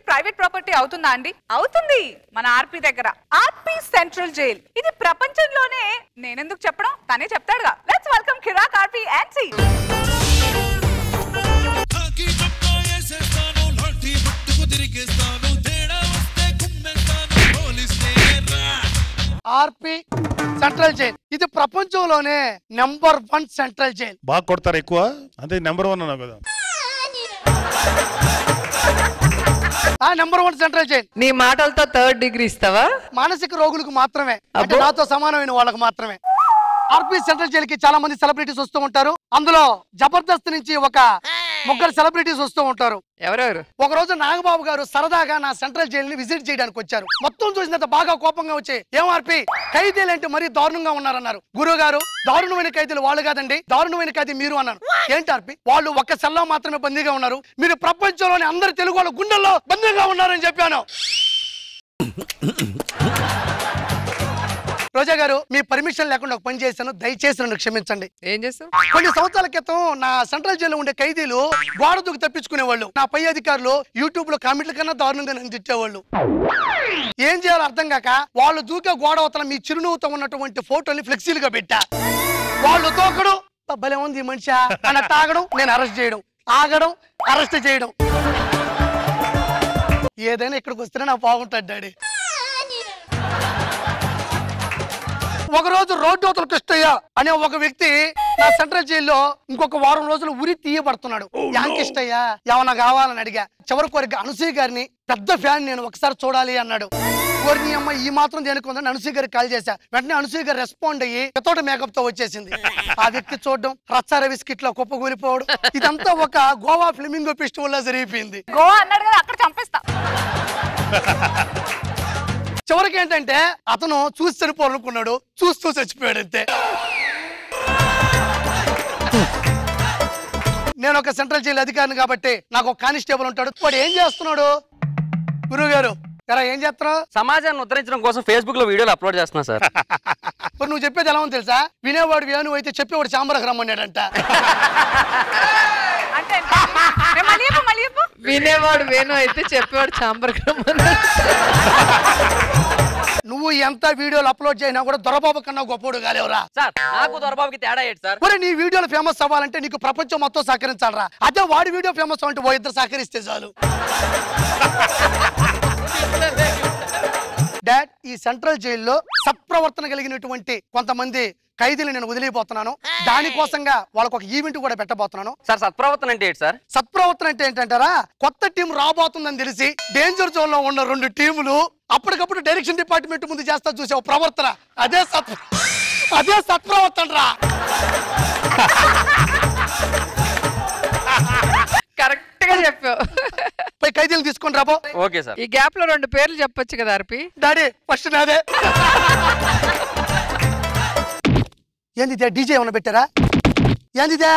Jail private property అవుతుందా అండి అవుతుంది మన ఆర్పి దగ్గర ఆర్పి సెంట్రల్ జైల్ ఇది ప్రపంచంలోనే నేనెందుకు చెప్పడం తనే చెప్తాడుగా లెట్స్ వెల్కమ్ కిరాక్ ఆర్పి అండ్ సి తాకి చొక్కా వేసేస్తాను లాఠీ పట్టుకు తిరిగేస్తాను తేడా వస్తే కుమ్మేస్తాను పోలిస్తే రా ఆర్పి సెంట్రల్ జైల్ ఇది ప్రపంచంలోనే నెంబర్ వన్ సెంట్రల్ జైల్ బాగా కొడతారు ఎక్కువ అదే నెంబర్ వన్ అన్నావు కదా ఆ నెంబర్ వన్ సెంట్రల్ జైల్ నీ మాటలతో థర్డ్ డిగ్రీ ఇస్తావా మానసిక రోగులకు మాత్రమే అంటే అబ్బో. నాతో సమానమైన వాళ్ళకి మాత్రమే ఆర్పి సెంట్రల్ జైల్ కి చాలా మంది సెలబ్రిటీస్ వస్తూ ఉంటారు అందులో జబర్దస్త్ నుంచి ఒక ముగ్గురు సెలబ్రిటీస్ వస్తూ ఉంటారు ఎవరెవరు ఒక రోజు నాగబాబు గారు సరదాగా నా సెంట్రల్ జైలు ని విజిట్ చేయడానికి వచ్చారు మొత్తం చూసిన తర్వాత బాగా కోపంగా వచ్చి ఏం ఆర్పి ఖైదీలు అంటే మరీ దారుణంగా ఉన్నారన్నారు గురువు గారు దారుణమైన ఖైదీలు వాళ్ళు కాదండి దారుణమైన ఖైదీ మీరు అన్నారు ఏంటి ఆర్పి వాళ్ళు ఒక్క సెల్లో మాత్రమే బందీగా ఉన్నారు మీరు ప్రపంచంలోని అందరి తెలుగు వాళ్ళ గుండెల్లో బందీగా ఉన్నారని చెప్పాను రోజా గారు మీ పర్మిషన్ లేకుండా ఒక పని చేశాను దయచేసి నన్ను క్షమించండి ఏం చేస్తావు కొన్ని సంవత్సరాల క్రితం నా సెంట్రల్ జైల్లో ఉండే ఖైదీలు గోడ దూకి తప్పించుకునేవాళ్ళు నా పై అధికారులు యూట్యూబ్ లో కామెంట్ల కన్నా దారుణంగా నన్ను తిట్టేవాళ్ళు ఏం చేయాలో అర్థం కాక వాళ్ళు దూకే గోడ అవతల మీ చిరునవ్వుతో ఉన్నటువంటి ఫోటోని ఫ్లెక్సీలుగా పెట్టా వాళ్ళు తోకడం భలే ఉంది ఈ మనిషి అన్నట్టు ఆగడం నేను అరెస్ట్ చేయడం ఆగడం అరెస్ట్ చేయడం ఏదైనా ఇక్కడికి వస్తేనే నాకు బాగుంటుంది డాడీ ఒక రోజు రోడ్డు అవతల కృష్ణయ్య అనే ఒక వ్యక్తి నా సెంట్రల్ జైల్లో ఇంకొక వారం రోజులు ఉరి తీయబడుతున్నాడు యాంకిష్టయ్య ఏమన్నా కావాలని అడిగా చివరి కోరిక అనసూయ గారిని పెద్ద ఫ్యాన్ నేను ఒకసారి చూడాలి అన్నాడు కోరిని అమ్మ ఈ మాత్రం దేనికి ఉందని అనసూయ గారికి కాల్ చేశా వెంటనే అనసూయ గారు రెస్పాండ్ అయ్యి ఎతోట మేకప్ తో వచ్చేసింది ఆ వ్యక్తి చూడడం రచ్చార బిస్కెట్ లో కుప్పకూలిపోవడం ఇదంతా ఒక గోవా ఫ్లెమింగో ఫెస్టివల్ లా జరిగిపోయింది గోవా అన్నాడు కదా అక్కడ చంపేస్తా చివరికి ఏంటంటే అతను చూసి చనిపోవాలనుకున్నాడు చూస్తూ చచ్చిపోయాడు అంతే నేను ఒక సెంట్రల్ జైలు అధికారిని కాబట్టి నాకు ఒక కానిస్టేబుల్ ఉంటాడు వాడు ఏం చేస్తున్నాడు గురువు గారు ఎరా ఏం చేస్తున్నావు సమాజాన్ని ఉద్ధరించడం కోసం ఫేస్బుక్ లో వీడియోలు అప్లోడ్ చేస్తున్నా సార్ మరి నువ్వు చెప్పేది ఎలా ఉంది తెలుసా వినేవాడు వేణు అయితే చెప్పేవాడు చాంబరకు రమ్మన్నాడంట అంటే ఏ, మళ్ళీ చెప్పు మళ్ళీ చెప్పు వినేవాడు వేణు అయితే చెప్పేవాడు చాంబర్ నువ్వు ఎంత వీడియోలు అప్లోడ్ చేసినా కూడా దొరబాబు కన్నా గొప్పోడు కాలేవురా సార్ నాకు దొరబాబుకి తేడా ఏంటి సార్ మరి నీ వీడియోలు ఫేమస్ అవ్వాలంటే నీకు ప్రపంచం మొత్తం సహకరించాలరా అదే వాడి వీడియో ఫేమస్ అవ్వాలంటే ఓ ఇద్దరు సహకరిస్తే చాలు డాడ్ ఈ సెంట్రల్ జైల్లో సత్ప్రవర్తన కలిగినటువంటి కొంతమంది ఖైదీలు నేను వదిలిపోతున్నాను దానికోసంగా వాళ్ళకు ఒక ఈవెంట్ కూడా పెట్టబోతున్నాను సార్ సత్ప్రవర్తన అంటే ఏంటి సార్ సత్ప్రవర్తన అంటే ఏంటంటారా కొత్త టీం రాబోతుందని తెలిసి డేంజర్ జోన్ లో ఉన్న రెండు టీములు అప్పటికప్పుడు డైరెక్షన్ డిపార్ట్మెంట్ ముందు చేస్తా చూసావు ప్రవర్తన అదే సత్ అదే సత్ప్రవర్తన రా కరెక్ట్ గా చెప్పావు పోయి ఖైదీలు తీసుకొని రాబో ఓకే సార్ ఈ గ్యాప్ లో రెండు పేర్లు చెప్పొచ్చు కదా అర్పి డాడీ ఫస్ట్ నాదే ఏంది ఇదే డీజే ఏమైనా పెట్టారా ఏంది ఇదే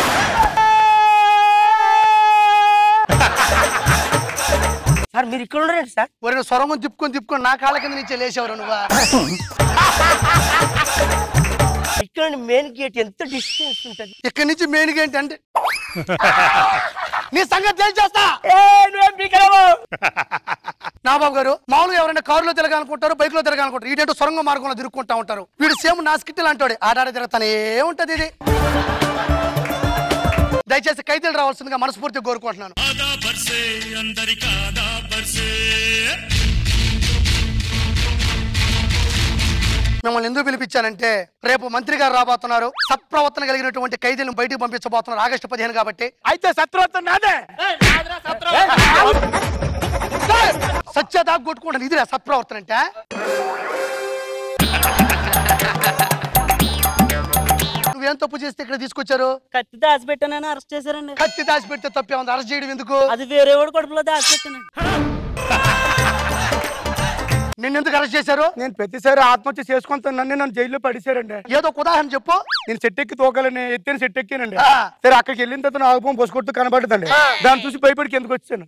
సార్ మీరు ఇక్కడ ఉండరండి సార్ ఒరే స్వరంగం తిప్పుకొని తిప్పుకొని నా కాళ్ళ కింద నుంచి లేచేవారు నువ్వా ఇక్కడ మెయిన్ గేట్ ఎంత డిస్టెన్స్ ఉంటుంది ఇక్కడి నుంచి మెయిన్ ఏంటి అంటే నీ సంగతి తెలిచేస్తా నా బాబు గారు మామూలుగా ఎవరైనా కారులో తిరగాలనుకుంటారు బైక్ లో తిరగాలనుకుంటారు వీటంటూ సొరంగ మార్గంలో తిరుగుకుంటా ఉంటారు వీడు సేమ్ నా స్కిట్ అంటాడు ఆడాడ తిరుగుతానే ఉంటది ఇది దయచేసి ఖైదీలు రావాల్సిందిగా మనస్ఫూర్తిగా కోరుకుంటున్నాను ఆదా బర్సే అందరికి ఆదా బర్సే మిమ్మల్ని ఎందుకు పిలిపించానంటే రేపు మంత్రి గారు రాబోతున్నారు సత్ప్రవర్తన కలిగినటువంటి ఖైదీలను బయటికి పంపించబోతున్నారు ఆగస్టు పదిహేను కాబట్టి అయితే సత్ప్రవర్తన నాదే సత్యదా కొట్టుకుంటాను ఇదిరా సత్ప్రవర్తన అంటే నువ్వేం తప్పు చేస్తే ఇక్కడ తీసుకొచ్చారు కత్తి దాచిపెట్టానని అరెస్ట్ చేశారండి కత్తి దాచి పెడితే తప్పే ఉంది అరెస్ట్ చేయడం ఎందుకు అది వేరే వాడు కడుపులో దాచిపెట్టానండి నిన్ను ఎందుకు అరెస్ట్ చేశారు నేను ప్రతిసారి ఆత్మహత్య చేసుకుంటాను నన్ను నన్ను జైల్లో పడిశారండి ఏదో ఒక ఉదాహరణ చెప్పు నేను సెట్ ఎక్కి తోకాలని ఎత్తిన సెట్ ఎక్కానండి ఆ. సరే అక్కడికి వెళ్ళిన తర్వాత ఆగుపం పొసుకొట్టు కనబడుతుంది దాన్ని చూసి భయపడికి ఎందుకు వచ్చాను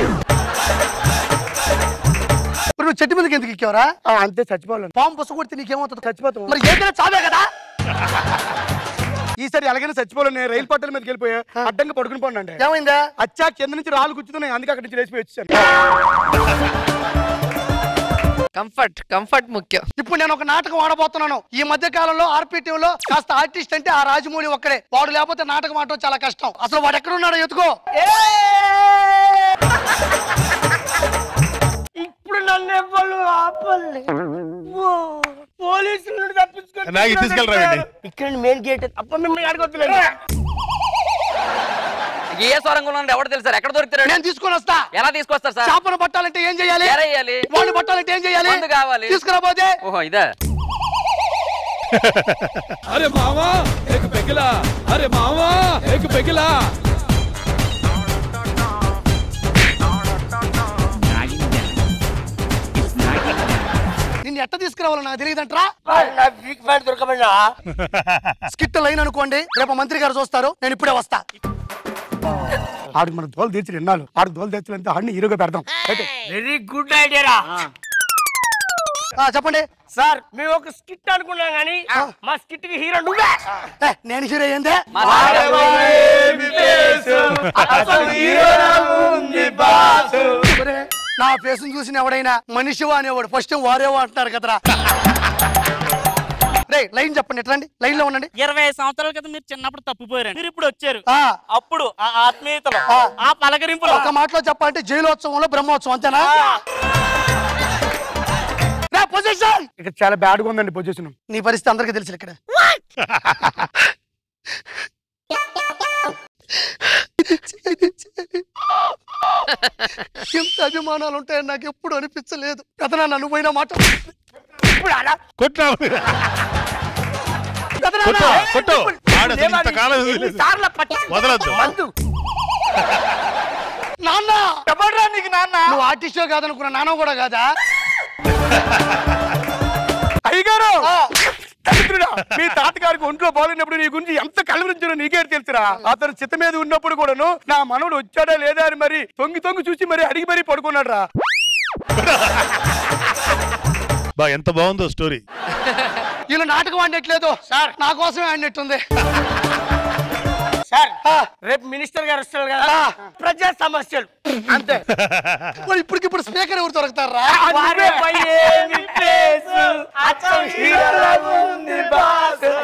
ఇప్పుడు నువ్వు చెట్టు మీదకి ఎందుకు ఎక్కావరా ఆ, అంతే చచ్చిపోవాలండి పాము పుస కొడితే నీకేమవుతుంది చచ్చిపోతాం మరి ఏదైనా చావే కదా ఈసారి ఎలాగైనా చచ్చిపోలేదు నేను రైలు పట్టాల మీదకి వెళ్ళిపోయా అడ్డంగా పడుకుని పోనండి ఏమైందా అచ్చా కింద నుంచి రాళ్ళు కూర్చుతున్నాయి అందుకే అక్కడి నుంచి లేచిపోయి వచ్చాను కంఫర్ట్ కంఫర్ట్ ముఖ్యం ఇప్పుడు నేను ఒక నాటకం ఆడబోతున్నాను ఈ మధ్య కాలంలో ఆర్పీ లో కాస్త ఆర్టిస్ట్ అంటే ఆ రాజమౌళి ఒక్కడే వాడు లేకపోతే నాటకం ఆడటం చాలా కష్టం అసలు వాడు ఎక్కడ ఉన్నాడో ఎత్తుకో ఇప్పుడు నన్ను ఎవ్వరు ఆపలే ఓ, పోలీసుల నుండి తప్పించుకొని నాకు ఇది తీసుకెళ్ళరా వీడిని? ఇక్కడ మెయిన్ గేట్ అప్ప మిమ్మల్ని అడగొద్దులేండి ఏ స్వరంగంలో ఉన్నాడు ఎవరు తెలుసు సార్ ఎక్కడ దొరుకుతారు నేను తీసుకొని వస్తా ఎలా తీసుకొస్తారు సార్ చేపను పట్టాలంటే ఏం చేయాలి ఎలా వేయాలి? వాడిని పట్టాలంటే ఏం చేయాలి మందు కావాలి. తీసుకురాబోతే ఓహో ఇదే अरे मामा एक पिघला अरे मामा एक पिघला నిన్ను ఎట్ట తీసుకురావాలో నాకు తెలియదంటరా నా వీక్ పాయింట్ దొరకమన్నా స్కిట్ లైన్ అనుకోండి రేపు మంత్రి గారు చూస్తారు నేను ఇప్పుడే వస్తా ఆడికి మన దోలు తీర్చి విన్నాను ఆడికి దోలు తీర్చలేంత ఆడిని హీరోగా పెడదాం అయితే వెరీ గుడ్ ఐడియా రా ఆ, చెప్పండి సార్ మేము ఒక స్కిట్ అనుకున్నాం కానీ మా స్కిట్ కి హీరో నువ్వే ఏ, నేను హీరో ఏందే మా సార్ ఒరే, నా ఫేస్ చూసిన ఎవడైనా మనిషివా అనేవాడు ఫస్ట్ వారేవో అంటున్నారు కదరా రే లైన్ చెప్పండి ఎట్లండి లైన్ లో ఉండండి ఇరవై సంవత్సరాల క్రితం మీరు చిన్నప్పుడు తప్పిపోయారు మీరు ఇప్పుడు వచ్చారు ఆ, అప్పుడు ఆ ఆత్మీయతలో ఆ. ఆ పలకరింపులో ఒక మాటలో చెప్పాలంటే జైలోత్సవంలో బ్రహ్మోత్సవం అంతేనా రే, పొజిషన్ ఇక చాలా బ్యాడ్గా ఉందండి పొజిషన్ నీ పరిస్థితి అందరికీ తెలుసు ఇక్కడ ఎంత అభిమానాలు ఉంటాయని నాకు ఎప్పుడు అనిపించలేదు పెదనా నన్ను పోయిన మాట కొట్టు కొట్టు కొట్టు ఆడు అసలు ఇంతకాలం వదిలేదు. సార్ల పట్టి వదలొద్దు మందు నాన్న ఎవడ్రా నీకు నాన్న నువ్వు ఆర్టిస్టో కాదనుకున్నా నాన్న కూడా కాదా అయ్యగారు దరిద్రుడా, మీ తాతగారికి ఒంట్లో బాగున్నప్పుడు నీ గురించి ఎంత కలవరించారో నీకే తెలుసురా అతను చిత్త మీద ఉన్నప్పుడు కూడాను నా మనవడు వచ్చాడా లేదా అని మరి తొంగి తొంగి చూసి మరి అడిగి మరీ పడుకున్నాడు రా బా ఎంత బాగుందో స్టోరీ వీళ్ళు నాటకం ఆడినట్లేదు సార్ నా కోసమే ఆడినట్టుంది సార్ ఆ, రేపు మినిస్టర్ గారు వస్తారు కదా ప్రజా సమస్యలు అంతే మరి ఇప్పటికిప్పుడు స్పీకర్ ఎవరు దొరుకుతారా వారే పయ్యేమి ఫేసు, అచ్చం హీరోలా ఉంది బాసు.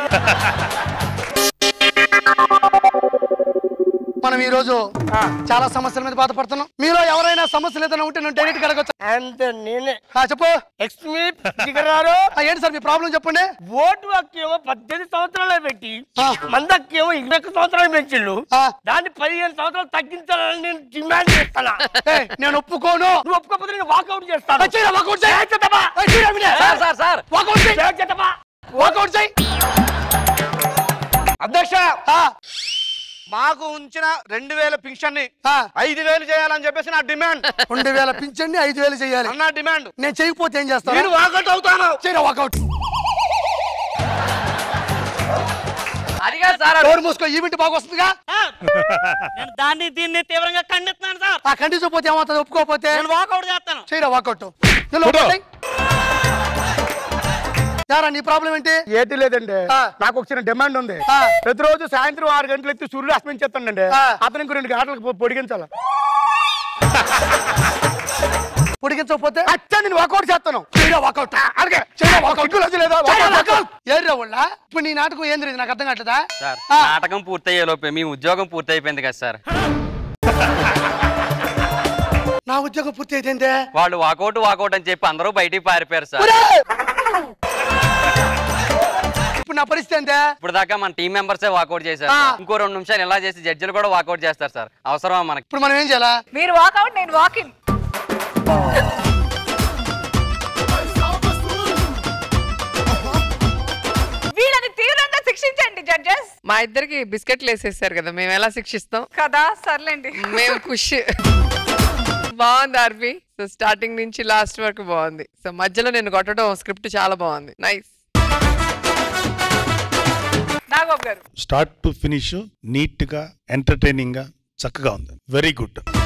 మనం ఈ రోజు చాలా సమస్యల మీద బాధపడుతున్నాం మీలో ఎవరైనా సమస్యలు ఏదైనా ఉంటే నేను డైరెక్ట్ అడగచ్చు అంతే నేనే చెప్పు ఎక్స్మీ దిగరారు ఆ, ఏంటి సార్ మీ ప్రాబ్లం చెప్పండి ఓటు హక్కేమో పద్దెనిమిది సంవత్సరాలే పెట్టి ఆ. మంది హక్కేమో ఇరవై ఒక్క సంవత్సరాలు పెంచిళ్ళు ఆ. దాన్ని పదిహేను సంవత్సరాలు తగ్గించాలని నేను డిమాండ్ చేస్తానా ఏయ్, నేను ఒప్పుకోను నువ్వు ఒప్పుకోకపోతే నేను వాకౌట్ చేస్తాను ఏయ్, చేయరా, walkout చేయి. ఏయ్, చేద్దామా? ఏయ్, చేయరా, Vinay. Sir sir sir walkout చేయి. ఏయ్, చేద్దామా? walkout చేయి. అధ్యక్ష ఆ, మాకు ఉంచిన రెండు వేల పింఛన్ ని ఆ, ఐదు వేలు చేయాలని చెప్పేసి నా డిమాండ్ రెండు వేల పింఛన్ని ఐదు వేలు చేయాలి అన్న డిమాండ్ నేను చేయకపోతే ఏం చేస్తాను నేను వాకౌట్ అవుతాను చేయరా వాకౌట్ అది కాదు సార్ డోర్ మూసుకో ఈవెంట్ బాగా వస్తుందిగా నేను దాన్ని దీన్ని తీవ్రంగా ఖండిస్తున్నాను సార్ ఆ కండిషన్ పోతే ఏమవుతుంది ఒప్పుకోకపోతే నేను వాకౌట్ చేస్తాను చేయరా వాకౌట్ ఫోటో. యారా నీ ప్రాబ్లం ఏంటి ఏటి లేదండి ఆ. నాకు ఒక చిన్న డిమాండ్ ఉంది ఆ. ప్రతిరోజు సాయంత్రం ఆరు గంటలు ఎత్తి సూర్యుడు అస్తమించేస్తానండి ఆ. అతను ఇంకో రెండు గంటలకు పొ- పొడిగించాల పొడిగించకపోతే అచ్చా నేను వాకౌట్ చేస్తాను చేయరా వాకౌట్ అలాగే చేయరా వాకౌట్ సిగ్గులు వచ్చి లేదా? చేయరా walkout చేస్తాను. వాకౌట్ ఏర్రా వాళ్ళ ఇప్పుడు నీ నాటకం ఏం తెలియదు నాకు అర్థం కావట్లేదా సార్ ఆ. నాటకం పూర్తయ్యే లోపే మీ ఉద్యోగం పూర్తయిపోయింది కదా సార్ నా ఉద్యోగం పూర్తి అయితేందే వాళ్ళు వాకౌట్ వాకౌట్ అని చెప్పి అందరూ బయటికి పారిపోయారు సార్ ఒరేయ్! ఇప్పుడు నా పరిస్థితి ఏందే ఇప్పుడు దాకా మన టీం మెంబర్సే వాకౌట్ చేశారు ఆ. సార్. ఇంకో రెండు నిమిషాలు ఇలా చేసి జడ్జిలు కూడా వాకౌట్ చేస్తారు సార్ అవసరమా మనకి ఇప్పుడు మనం ఏం చేయాలా మీరు వాకౌట్ నేను వాకింగ్ వీళ్ళని తీవ్రంగా శిక్షించండి జడ్జెస్ మా ఇద్దరికి బిస్కెట్లు వేసేసారు కదా మేము ఎలా శిక్షిస్తాం కదా సర్లేండి మేము ఖుష్ బాగుంది ఆర్పి సో స్టార్టింగ్ నుంచి లాస్ట్ వరకు బాగుంది సో మధ్యలో నేను కొట్టడం స్క్రిప్ట్ చాలా బాగుంది nice Nagababu garu start to finish neat గా ఎంటర్టైనింగ్ గా చక్కగా ఉంది వెరీ గుడ్